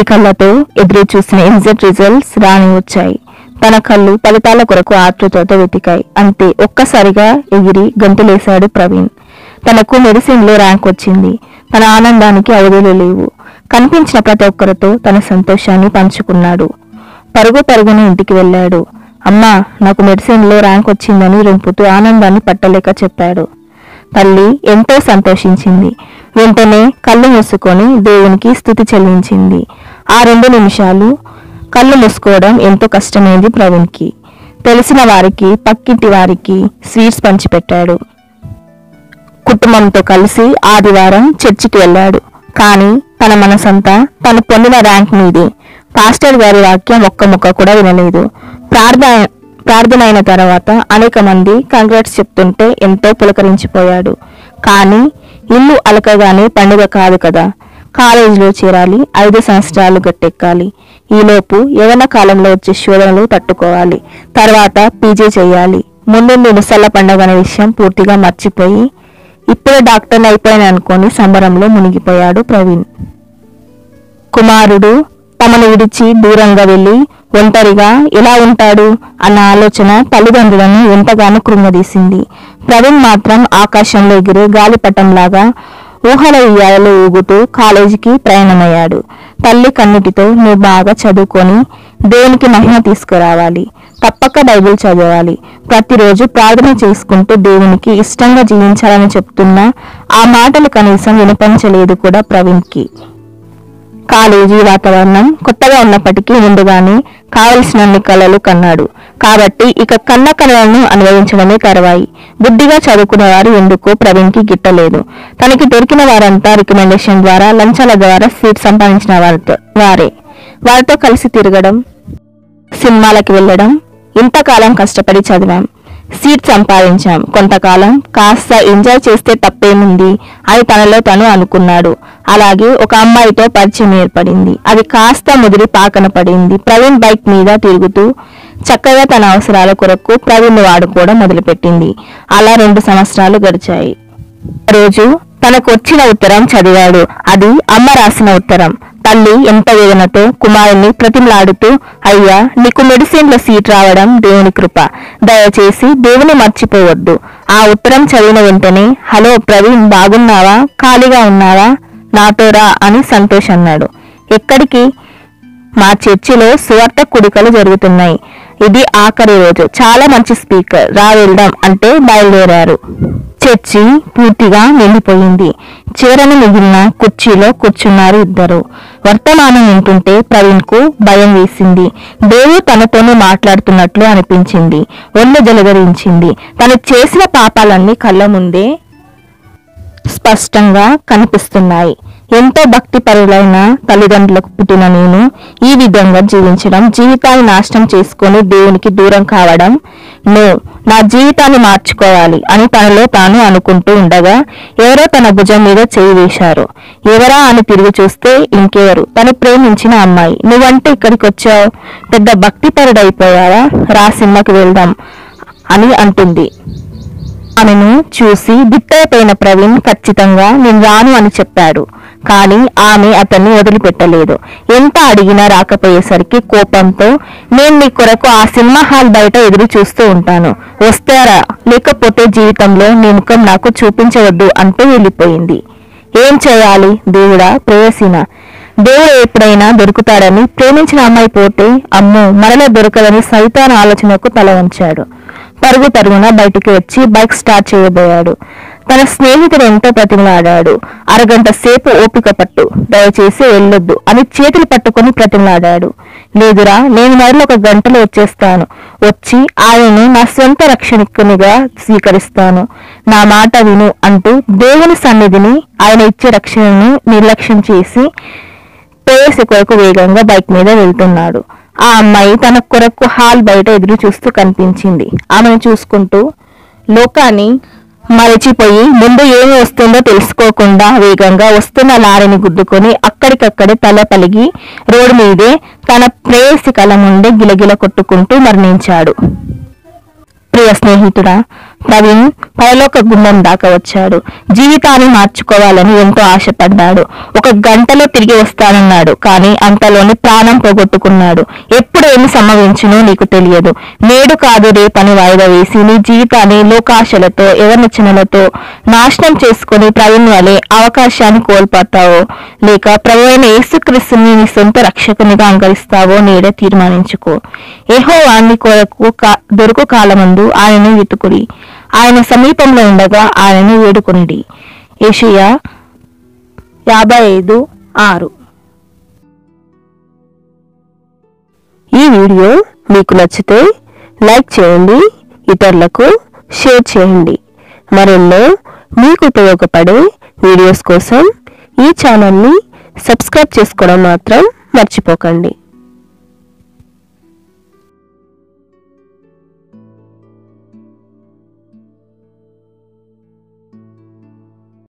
వెయ్యి కళ్ళతో ఎదురు చూసిన ఎగ్జిట్ రిజల్ట్స్ రాని వచ్చాయి తన కళ్ళు ఫలితాల కొరకు ఆతృతతో వెతికాయి అంతే ఒక్కసారిగా ఎగిరి గంతులేశాడు ప్రవీణ్ తనకు మెడిసిన్ లో ర్యాంక్ వచ్చింది తన ఆనందానికి అవధులు లేవు కనిపించిన ప్రతి ఒక్కరితో తన సంతోషాన్ని పంచుకున్నాడు పరుగు పరుగున ఇంటికి వెళ్ళాడు అమ్మా నాకు మెడిసిన్ లో ర్యాంక్ వచ్చిందని రింపుతూ ఆనందాన్ని పట్టలేక చెప్పాడు తల్లి ఎంతో సంతోషించింది వెంటనే కళ్ళు మూసుకొని దేవునికి స్థుతి చెల్లించింది ఆ రెండు నిమిషాలు కళ్ళు మూసుకోవడం ఎంతో కష్టమైంది ప్రవీణ్కి తెలిసిన వారికి పక్కింటి వారికి స్వీట్స్ పంచిపెట్టాడు కుటుంబంతో కలిసి ఆదివారం చర్చికి వెళ్ళాడు కానీ తన మనసంతా తను పొందిన ర్యాంక్ మీదే పాస్టర్ గారి వాక్యం ఒక్క ముక్క కూడా వినలేదు ప్రార్థన ప్రార్థన అయిన తర్వాత అనేక మంది కంగ్రాట్స్ చెప్తుంటే ఎంతో పులకరించిపోయాడు కానీ ఇల్లు అలకగానే పండుగ కాదు కదా కాలేజీలో చేరాలి ఐదు సంవత్సరాలు గట్టెక్కాలి ఈలోపు యవన కాలంలో వచ్చే శోధనలు తట్టుకోవాలి తర్వాత పీజీ చేయాలి ముందుండి ముసళ్ళ పండుగ అనే విషయం పూర్తిగా మర్చిపోయి ఇప్పుడే డాక్టర్ని అయిపోయాను అనుకొని సంబరంలో మునిగిపోయాడు ప్రవీణ్ కుమారుడు తమను విడిచి దూరంగా వెళ్లి ఒంటరిగా ఎలా ఉంటాడు అన్న ఆలోచన తల్లిదండ్రులను ఎంతగానో కృంగదీసింది ప్రవీణ్ మాత్రం ఆకాశంలో ఎగిరే గాలిపటంలాగా ఊహల ఉయ్యాలలో ఊగుతూ కాలేజీకి ప్రయాణమయ్యాడు తల్లి కన్నిటితో నువ్వు బాగా చదువుకొని దేవునికి మహిమ తీసుకురావాలి తప్పక బైబిల్ చదవాలి ప్రతిరోజు ప్రార్థన చేసుకుంటూ దేవునికి ఇష్టంగా జీవించాలని చెప్తున్నా ఆ మాటలు కనీసం వినిపించలేదు కూడా ప్రవీణ్కి కాలేజీ వాతావరణం కొత్తగా ఉన్నప్పటికీ ముందుగానే కావలసినన్ని కళలు కన్నాడు కాబట్టి ఇక కన్న కళలను అనుభవించడమే తర్వాయి బుద్ధిగా చదువుకునేవారు ఎందుకో ప్రవీణ్కి గిట్టలేదు తనకి దొరికిన వారంతా రికమెండేషన్ ద్వారా లంచాల ద్వారా సీట్ సంపాదించిన వారితో వారే వారితో కలిసి తిరగడం సినిమాలకి వెళ్ళడం ఇంతకాలం కష్టపడి చదివాం సీట్ సంపాదించాం కొంతకాలం కాస్త ఎంజాయ్ చేస్తే తప్పేముంది అని తనలో తను అనుకున్నాడు అలాగే ఒక అమ్మాయితో పరిచయం ఏర్పడింది అది కాస్త ముదిరి పాకన పడింది ప్రవీణ్ బైక్ మీద తిరుగుతూ చక్కగా తన అవసరాల కొరకు ప్రవీణ్ వాడుకోవడం మొదలుపెట్టింది అలా రెండు సంవత్సరాలు గడిచాయి రోజు తనకు వచ్చిన ఉత్తరం చదివాడు అది అమ్మ రాసిన ఉత్తరం తల్లి ఎంత వేదనతో కుమారుని ప్రతిమలాడుతూ అయ్యా నీకు మెడిసిన్ల సీట్ రావడం దేవుని కృప దయచేసి దేవుని మర్చిపోవద్దు ఆ ఉత్తరం చదివిన వెంటనే హలో ప్రవీణ్ బాగున్నావా ఖాళీగా ఉన్నావా నాతో రా అని సంతోష్ అన్నాడు ఎక్కడికి మా చర్చిలో సువార్త కుడికలు జరుగుతున్నాయి ఇది ఆఖరి రోజు చాలా మంచి స్పీకర్ రా వెళ్దాం అంటే బయలుదేరారు చర్చి పూర్తిగా నిండిపోయింది చీరను మిగిలిన కుర్చీలో కూర్చున్నారు ఇద్దరు వర్తమానం వింటుంటే ప్రవీణ్ కు భయం వేసింది దేవుడు తనతోనే మాట్లాడుతున్నట్లు అనిపించింది ఒళ్ళు జలగరించింది తను చేసిన పాపాలన్నీ కళ్ళ ముందే స్పష్టంగా కనిపిస్తున్నాయి ఎంతో భక్తి పరులైన తల్లిదండ్రులకు పుట్టిన నేను ఈ విధంగా జీవించడం జీవితాన్ని నాశనం చేసుకొని దేవునికి దూరం కావడం నో నా జీవితాన్ని మార్చుకోవాలి అని తనలో తాను అనుకుంటూ ఉండగా ఎవరో తన భుజం మీద చేయి వేశారు ఎవరా అని తిరిగి చూస్తే ఇంకెవరు తను ప్రేమించిన అమ్మాయి నువ్వంటే ఇక్కడికి వచ్చావు పెద్ద భక్తి పరుడైపోయావా రా సినిమాకి వెళ్దాం అని అంటుంది ఆమెను చూసి బిత్తరపోయిన ప్రవీణ్ ఖచ్చితంగా నేను రాను అని చెప్పాడు కానీ ఆమె అతన్ని వదిలిపెట్టలేదు ఎంత అడిగినా రాకపోయేసరికి కోపంతో నేను నీ కొరకు ఆ సినిమా హాల్ బయట ఎదురు చూస్తూ ఉంటాను వస్తారా లేకపోతే జీవితంలో నీ ముఖం నాకు చూపించవద్దు అంటూ వెళ్ళిపోయింది ఏం చేయాలి దేవుడా ప్రేయసిన దేవుడు ఎప్పుడైనా దొరుకుతాడని ప్రేమించిన అమ్మాయి పోతే అమ్మో మరలా దొరకదని సైతాన్ ఆలోచనకు తల వంచాడు పరుగు పరుగున బయటికి వచ్చి బైక్ స్టార్ట్ చేయబోయాడు తన స్నేహితుడు ఎంతో ప్రతిమలాడాడు అరగంట సేపు ఓపిక పట్టు దయచేసి వెళ్ళొద్దు అని చేతులు పట్టుకొని ప్రతిమలాడాడు లేదురా నేను మరలో ఒక గంటలో వచ్చేస్తాను వచ్చి ఆయనను నా సొంత రక్షణికునిగా స్వీకరిస్తాను నా మాట విను అంటూ దేవుని సన్నిధిని ఆయన ఇచ్చే రక్షణను నిర్లక్ష్యం చేసి ప్రేయసి కొరకు వేగంగా బైక్ మీద వెళ్తున్నాడు ఆ అమ్మాయి తన కొరకు హాల్ బయట ఎదురు చూస్తూ కనిపించింది ఆమెను చూసుకుంటూ లోకాన్ని మరచిపోయి ముందు ఏమి వస్తుందో తెలుసుకోకుండా వేగంగా వస్తున్న లారీని గుద్దుకొని అక్కడికక్కడే తల పలిగి రోడ్డు మీదే తన ప్రేయసి కల ముందే గిలగిల కొట్టుకుంటూ మరణించాడు ప్రియ స్నేహితుడా ప్రవీణ్ పరలోక గుండం దాకా వచ్చాడు జీవితాన్ని మార్చుకోవాలని ఎంతో ఆశపడ్డాడు ఒక గంటలో తిరిగి వస్తానన్నాడు కానీ అంతలోని ప్రాణం పోగొట్టుకున్నాడు ఎప్పుడు ఏమి సంభవించునో నీకు తెలియదు నేడు కాదు రేపని వాయిదా వేసి నీ జీవితాన్ని లోకాశలతో ఎవరినచనలతో నాశనం చేసుకుని ప్రవీణ్ వలె అవకాశాన్ని కోల్పోతావో లేక ప్రభు అయిన యేసుక్రీస్తుని నీ సొంత రక్షకునిగా అంగరిస్తావో నేడే తీర్మానించుకో ఏహో వాణ్ణి కొరకు కా- దొరుకు కాలమందు ఆయనను వెతుకుడి ఆయన సమీపంలో ఉండగా ఆయనను వేడుకొనిడి ఏషియా యాభై ఐదు ఆరు ఈ వీడియో మీకు నచ్చితే లైక్ చేయండి ఇతరులకు షేర్ చేయండి మరెన్నో మీకు ఉపయోగపడే వీడియోస్ కోసం ఈ ఛానల్ని సబ్స్క్రైబ్ చేసుకోవడం మాత్రం మర్చిపోకండి